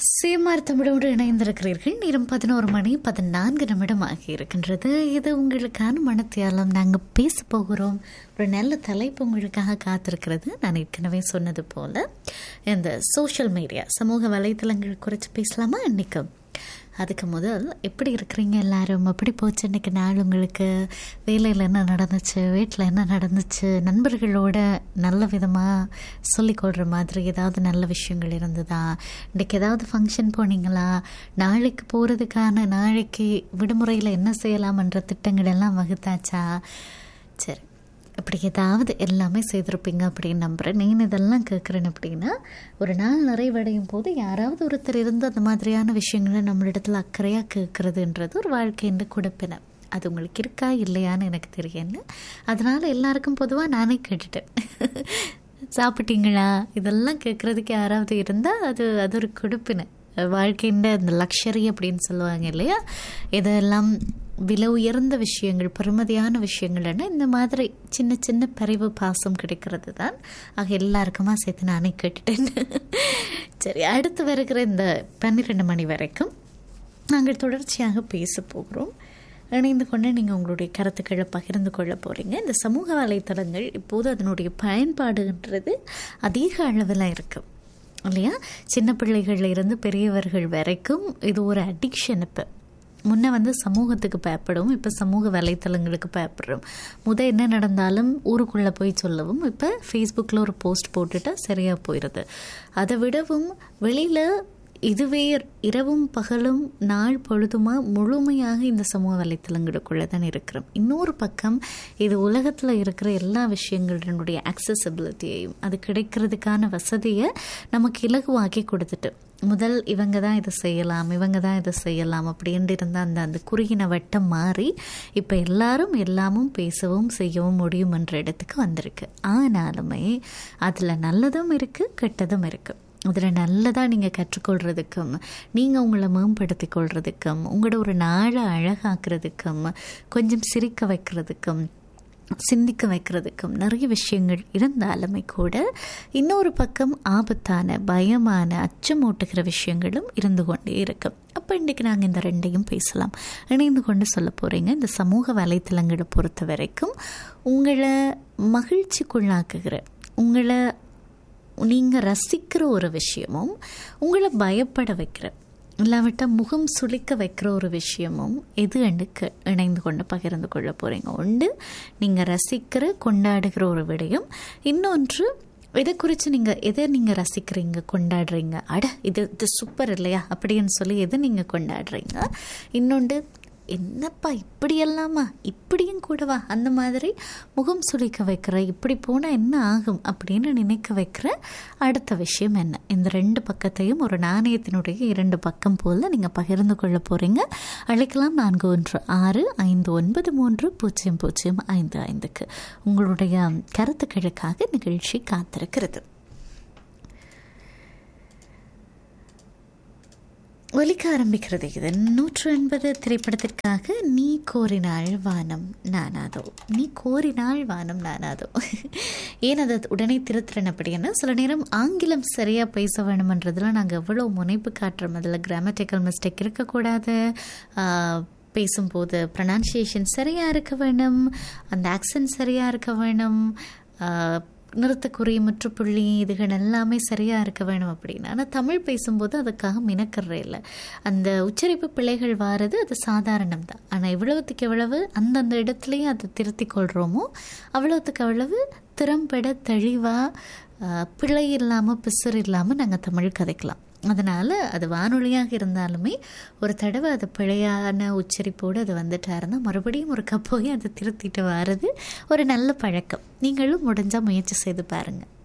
சேமார் தமிழோடு இணைந்திருக்கிறீர்கள் நேரம் பதினோரு மணி பதினான்கு நிமிடம் ஆகி இருக்கின்றது இது உங்களுக்கான மனத்தியாலம் நாங்கள் பேச போகிறோம் ஒரு நல்ல தலைப்பு உங்களுக்காக காத்திருக்கிறது நான் ஏற்கனவே சொன்னது போல இந்த சோஷியல் மீடியா சமூக வலைத்தளங்கள் குறித்து பேசலாமா இன்னைக்கு அதுக்கு முதல் எப்படி இருக்கிறீங்க எல்லாரும் எப்படி போச்சு இன்னைக்கு நாள் உங்களுக்கு வேலையில் என்ன நடந்துச்சு வீட்டில் என்ன நடந்துச்சு நண்பர்களோட நல்ல விதமாக சொல்லிக்கொள்கிற மாதிரி ஏதாவது நல்ல விஷயங்கள் இருந்ததா இன்றைக்கி ஏதாவது ஃபங்க்ஷன் போனீங்களா நாளைக்கு போகிறதுக்கான நாளைக்கு விடுமுறையில் என்ன செய்யலாம்ன்ற திட்டங்கள் எல்லாம் வகுத்தாச்சா சரி அப்படி ஏதாவது எல்லாமே செய்திருப்பீங்க அப்படின்னு நம்புகிறேன் நீ இதெல்லாம் கேட்குறேன் அப்படின்னா ஒரு நாள் நிறைவடையும் போது யாராவது ஒருத்தர் இருந்து அந்த மாதிரியான விஷயங்களை நம்மளிடத்துல அக்கறையாக கேட்குறதுன்றது ஒரு வாழ்க்கையின் கொடுப்பினை அது உங்களுக்கு இருக்கா இல்லையான்னு எனக்கு தெரியல அதனால் எல்லாருக்கும் பொதுவாக நானே கேட்டுட்டேன் சாப்பிட்டீங்களா இதெல்லாம் கேட்குறதுக்கு யாராவது இருந்தால் அது அது ஒரு கொடுப்பினை வாழ்க்கையின் அந்த லக்ஷரி அப்படின்னு சொல்லுவாங்க இல்லையா இதெல்லாம் விலை உயர்ந்த விஷயங்கள் பெருமதியான விஷயங்கள்னா இந்த மாதிரி சின்ன சின்ன பரிவு பாசம் கிடைக்கிறது தான் ஆக எல்லாருக்குமா சேர்த்து நானே கேட்டுட்டேன் சரி அடுத்து வருகிற இந்த பன்னிரெண்டு மணி வரைக்கும் நாங்கள் தொடர்ச்சியாக பேச போகிறோம் இணைந்து கொண்டு நீங்கள் உங்களுடைய கருத்துக்களை பகிர்ந்து கொள்ள போகிறீங்க இந்த சமூக வலைத்தளங்கள் இப்போது அதனுடைய பயன்பாடுன்றது அதிக அளவில் இருக்குது இல்லையா சின்ன பிள்ளைகள்ல இருந்து பெரியவர்கள் வரைக்கும் இது ஒரு அடிக்ஷன் இப்போ முன்ன வந்து சமூகத்துக்கு பயப்படும் இப்போ சமூக வலைத்தளங்களுக்கு பயப்படுறோம் முத என்ன நடந்தாலும் ஊருக்குள்ளே போய் சொல்லவும் இப்போ ஃபேஸ்புக்கில் ஒரு போஸ்ட் போட்டுட்டா சரியாக போயிடுது அதை விடவும் வெளியில் இதுவே இரவும் பகலும் நாள் பொழுதுமா முழுமையாக இந்த சமூக வலைத்தளங்களுக்குள்ளே தான் இருக்கிறோம் இன்னொரு பக்கம் இது உலகத்தில் இருக்கிற எல்லா விஷயங்களுடைய அக்சசபிலிட்டியையும் அது கிடைக்கிறதுக்கான வசதியை நமக்கு இலகுவாக்கி கொடுத்துட்டு முதல் இவங்க தான் இதை செய்யலாம் இவங்க தான் இதை செய்யலாம் அப்படின்ட்டு இருந்த அந்த அந்த குறுகின வட்டம் மாறி இப்போ எல்லாரும் எல்லாமும் பேசவும் செய்யவும் முடியும் என்ற இடத்துக்கு வந்திருக்கு ஆனாலுமே அதில் நல்லதும் இருக்குது கெட்டதும் இருக்குது அதில் நல்லதாக நீங்கள் கற்றுக்கொள்கிறதுக்கும் நீங்கள் உங்களை மேம்படுத்தி கொள்றதுக்கும் உங்களோட ஒரு நாளை அழகாக்குறதுக்கும் கொஞ்சம் சிரிக்க வைக்கிறதுக்கும் சிந்திக்க வைக்கிறதுக்கும் நிறைய விஷயங்கள் இருந்தாலுமே கூட இன்னொரு பக்கம் ஆபத்தான பயமான அச்சமூட்டுகிற விஷயங்களும் இருந்து கொண்டே இருக்கும் அப்போ இன்றைக்கி நாங்கள் இந்த ரெண்டையும் பேசலாம் இணைந்து கொண்டு சொல்ல போகிறீங்க இந்த சமூக வலைத்தளங்களை பொறுத்த வரைக்கும் உங்களை மகிழ்ச்சிக்குள்ளாக்குகிற உங்களை நீங்கள் ரசிக்கிற ஒரு விஷயமும் உங்களை பயப்பட வைக்கிற இல்லாவிட்டால் முகம் சுளிக்க வைக்கிற ஒரு விஷயமும் எது எனக்கு இணைந்து கொண்டு பகிர்ந்து கொள்ள போகிறீங்க ஒன்று நீங்கள் ரசிக்கிற கொண்டாடுகிற ஒரு விடயம் இன்னொன்று இதை குறித்து நீங்கள் எதை நீங்கள் ரசிக்கிறீங்க கொண்டாடுறீங்க அட இது இது சூப்பர் இல்லையா அப்படின்னு சொல்லி எதை நீங்கள் கொண்டாடுறீங்க இன்னொன்று என்னப்பா இப்படியெல்லாமா இப்படியும் கூடவா அந்த மாதிரி முகம் சுளிக்க வைக்கிற இப்படி போனால் என்ன ஆகும் அப்படின்னு நினைக்க வைக்கிற அடுத்த விஷயம் என்ன இந்த ரெண்டு பக்கத்தையும் ஒரு நாணயத்தினுடைய இரண்டு பக்கம் போல் நீங்கள் பகிர்ந்து கொள்ள போகிறீங்க அழைக்கலாம் நான்கு ஒன்று ஆறு ஐந்து ஒன்பது மூன்று பூஜ்ஜியம் பூஜ்ஜியம் ஐந்து ஐந்துக்கு உங்களுடைய கருத்துக்களுக்காக நிகழ்ச்சி காத்திருக்கிறது ஒலிக்க ஆரம்பிக்கிறது இது நூற்று எண்பது திரைப்படத்திற்காக நீ கோரினாள் வானம் நானாதோ நீ கோரினாள் வானம் நானாதோ ஏன் அதை உடனே திருத்துறேன் அப்படின்னா சில நேரம் ஆங்கிலம் சரியாக பேச வேணுமன்றதுல நாங்கள் எவ்வளோ முனைப்பு காட்டுறோம் அதில் கிராமட்டிக்கல் மிஸ்டேக் இருக்கக்கூடாது பேசும்போது ப்ரொனன்சியேஷன் சரியாக இருக்க வேணும் அந்த ஆக்சன்ட் சரியாக இருக்க வேணும் நிறுத்தக்குறி முற்றுப்புள்ளி இதுகள் எல்லாமே சரியாக இருக்க வேணும் அப்படின்னு ஆனால் தமிழ் பேசும்போது அதுக்காக மினக்கறே இல்லை அந்த உச்சரிப்பு பிழைகள் வாரது அது சாதாரணம் தான் ஆனால் எவ்வளவுத்துக்கு எவ்வளவு அந்தந்த இடத்துலையும் அதை திருத்தி கொள்கிறோமோ அவ்வளோத்துக்கு அவ்வளவு திறம்பட தெளிவாக பிழை இல்லாமல் பிசுறு இல்லாமல் நாங்கள் தமிழ் கதைக்கலாம் அதனால் அது வானொலியாக இருந்தாலுமே ஒரு தடவை அது பிழையான உச்சரிப்போடு அது வந்துட்டாருன்னா மறுபடியும் ஒரு போய் அதை திருத்திட்டு வர்றது ஒரு நல்ல பழக்கம் நீங்களும் முடிஞ்சால் முயற்சி செய்து பாருங்கள்